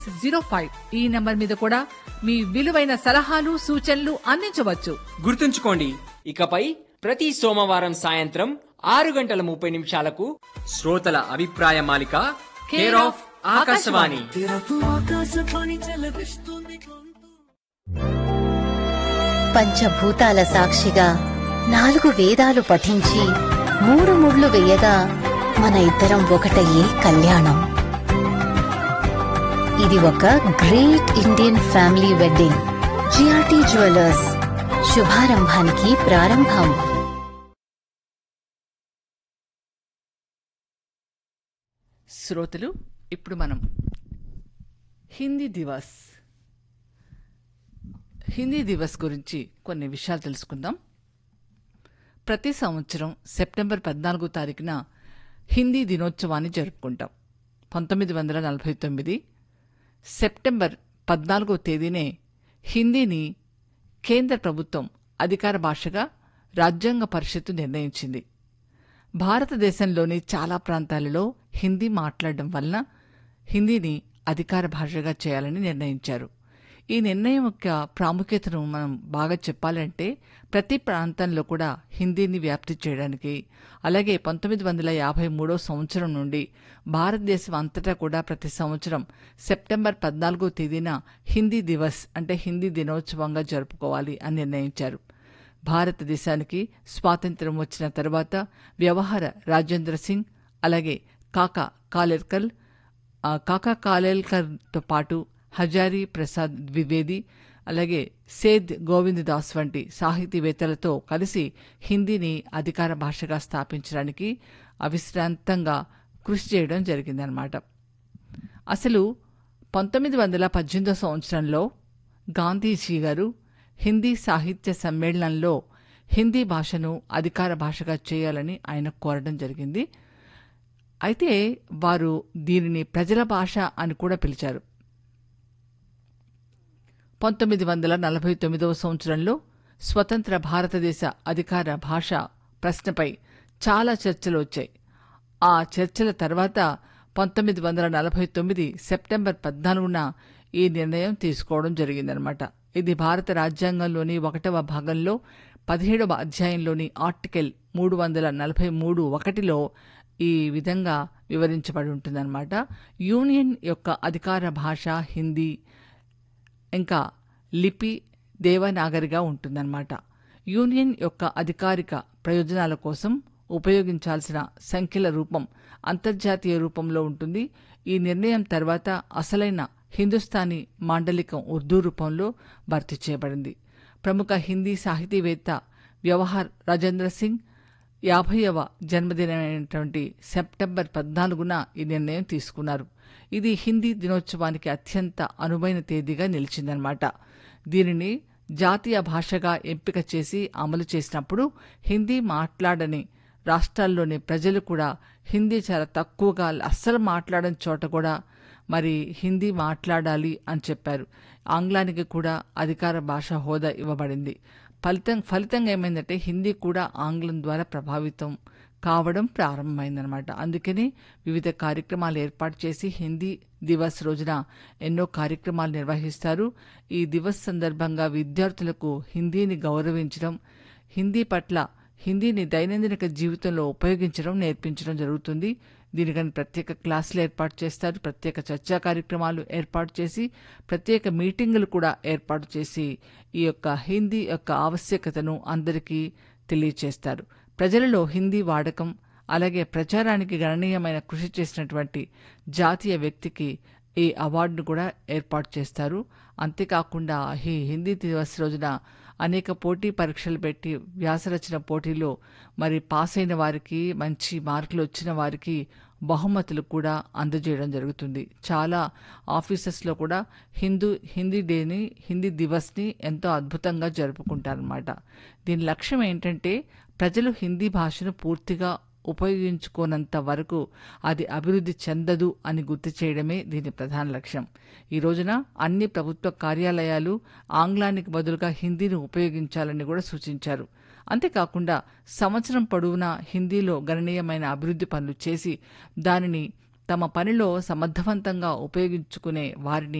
zero five ఈ number మీద కూడా మీ విలువైన సలహాలు సూచనలు అందించవచ్చు గుర్తుంచుకోండి ఇకపై ప్రతి సోమవారం సాయంత్రం ఆరు గంటల ముప్పై నిమిషాలకు శ్రోతల అభిప్రాయ మాలిక కేర్ ఆఫ్ ఆకాశవాణి పంచభూతాల సాక్షిగా నాలుగు వేదాలు పఠించి మూడు ముళ్ళు వేయగా మన ఇద్దరం ఒకటయ్యే కళ్యాణం ఇది ఒక great Indian family wedding GRT jewellers శుభారంభానికి ప్రారంభం శ్రోతలు ఇప్పుడు మనం హిందీ దివస్ హిందీ దివస్ గురించి కొన్ని విషయాలు తెలుసుకుందాం ప్రతి సంవత్సరం సెప్టెంబర్ పద్నాలుగో తారీఖున హిందీ దినోత్సవాన్ని జరుపుకుంటాం పంతొమ్మిది వందల నలభై తొమ్మిది సెప్టెంబర్ పద్నాలుగో తేదీనే హిందీని కేంద్ర ప్రభుత్వం అధికార భాషగా రాజ్యాంగ పరిషత్తు నిర్ణయించింది భారతదేశంలోని చాలా ప్రాంతాలలో హిందీ మాట్లాడడం వలన హిందీని అధికార భాషగా చేయాలని నిర్ణయించారు ఈ నిర్ణయం యొక్క ప్రాముఖ్యతను మనం బాగా చెప్పాలంటే ప్రతి ప్రాంతంలో కూడా హిందీని వ్యాప్తి చేయడానికి అలాగే పంతొమ్మిది వందల యాభై మూడో సంవత్సరం నుండి భారతదేశం అంతటా కూడా ప్రతి సంవత్సరం సెప్టెంబర్ పద్నాలుగో తేదీన హిందీ దివస్ అంటే హిందీ దినోత్సవంగా జరుపుకోవాలి అని నిర్ణయించారు భారతదేశానికి స్వాతంత్ర్యం వచ్చిన తర్వాత వ్యవహార రాజేంద్ర సింగ్ అలాగే కాకా కాలేర్కర్ ఆ, కాకా కాలేల్కర్తో పాటు హజారీ ప్రసాద్ ద్వివేది అలాగే సేద్ గోవింద్ దాస్ వంటి సాహితీవేత్తలతో కలిసి హిందీని అధికార భాషగా స్థాపించడానికి అవిశ్రాంతంగా కృషి చేయడం జరిగిందనమాట అసలు పంతొమ్మిది వందల పద్దెనిమిదో సంవత్సరంలో గాంధీజీ గారు హిందీ సాహిత్య సమ్మేళనంలో హిందీ భాషను అధికార భాషగా చేయాలని ఆయన కోరడం జరిగింది అయితే వారు దీనిని ప్రజల భాష అని కూడా పిలిచారు పంతొమ్మిది వందల నలభై తొమ్మిదవ సంవత్సరంలో స్వతంత్ర భారతదేశ అధికార భాష ప్రశ్నపై చాలా చర్చలు వచ్చాయి ఆ చర్చల తర్వాత పంతొమ్మిది వందల నలభై తొమ్మిది సెప్టెంబర్ పద్నాలుగున ఈ నిర్ణయం తీసుకోవడం జరిగిందనమాట ఇది భారత రాజ్యాంగంలోని ఒకటవ భాగంలో పదిహేడవ అధ్యాయంలోని ఆర్టికల్ మూడు వందల నలభై మూడు ఒకటిలో ఈ విధంగా వివరించబడి ఉంటుందన్నమాట యూనియన్ యొక్క అధికార భాష హిందీ ఇంకా లిపి దేవనాగరిగా ఉంటుందన్నమాట యూనియన్ యొక్క అధికారిక ప్రయోజనాల కోసం ఉపయోగించాల్సిన సంఖ్యల రూపం అంతర్జాతీయ రూపంలో ఉంటుంది ఈ నిర్ణయం తర్వాత అసలైన హిందుస్థానీ మాండలికం ఉర్దూ రూపంలో భర్తీ చేయబడింది ప్రముఖ హిందీ సాహితీవేత్త వ్యవహార్ రాజేంద్ర సింగ్ యాభైవ జన్మదినమైనటువంటి సెప్టెంబర్ పద్నాలుగున ఈ నిర్ణయం తీసుకున్నారు ఇది హిందీ దినోత్సవానికి అత్యంత అనువైన తేదీగా నిలిచిందనమాట దీనిని జాతీయ భాషగా ఎంపిక చేసి అమలు చేసినప్పుడు హిందీ మాట్లాడని రాష్ట్రాల్లోని ప్రజలు కూడా హిందీ చాలా తక్కువగా అస్సలు మాట్లాడని చోట కూడా మరి హిందీ మాట్లాడాలి అని చెప్పారు ఆంగ్లానికి కూడా అధికార భాష హోదా ఇవ్వబడింది ఫలితం ఫలితంగా ఏమైందంటే హిందీ కూడా ఆంగ్లం ద్వారా ప్రభావితం కావడం ప్రారంభమైందనమాట అందుకని వివిధ కార్యక్రమాలు ఏర్పాటు చేసి హిందీ దివస్ రోజున ఎన్నో కార్యక్రమాలు నిర్వహిస్తారు ఈ దివస్ సందర్భంగా విద్యార్థులకు హిందీని గౌరవించడం హిందీ పట్ల హిందీని దైనందిన జీవితంలో ఉపయోగించడం నేర్పించడం జరుగుతుంది దీనికని ప్రత్యేక క్లాసులు ఏర్పాటు చేస్తారు ప్రత్యేక చర్చా కార్యక్రమాలు ఏర్పాటు చేసి ప్రత్యేక మీటింగులు కూడా ఏర్పాటు చేసి ఈ యొక్క హిందీ యొక్క ఆవశ్యకతను అందరికీ తెలియచేస్తారు ప్రజలలో హిందీ వాడకం అలాగే ప్రచారానికి గణనీయమైన కృషి చేసినటువంటి జాతీయ వ్యక్తికి ఈ అవార్డును కూడా ఏర్పాటు చేస్తారు అంతేకాకుండా ఈ హిందీ దివస్ రోజున అనేక పోటీ పరీక్షలు పెట్టి వ్యాసరచన పోటీలో మరి పాస్ అయిన వారికి మంచి మార్కులు వచ్చిన వారికి బహుమతులు కూడా అందజేయడం జరుగుతుంది చాలా ఆఫీసెస్లో కూడా హిందూ హిందీ డేని హిందీ దివస్ని ఎంతో అద్భుతంగా జరుపుకుంటారనమాట దీని లక్ష్యం ఏంటంటే ప్రజలు హిందీ భాషను పూర్తిగా ఉపయోగించుకోనంత వరకు అది అభివృద్ధి చెందదు అని గుర్తు చేయడమే దీని ప్రధాన లక్ష్యం ఈ రోజున అన్ని ప్రభుత్వ కార్యాలయాలు ఆంగ్లానికి బదులుగా హిందీని ఉపయోగించాలని కూడా సూచించారు అంతేకాకుండా సంవత్సరం పొడవునా హిందీలో గణనీయమైన అభివృద్ధి పనులు చేసి దానిని తమ పనిలో సమర్థవంతంగా ఉపయోగించుకునే వారిని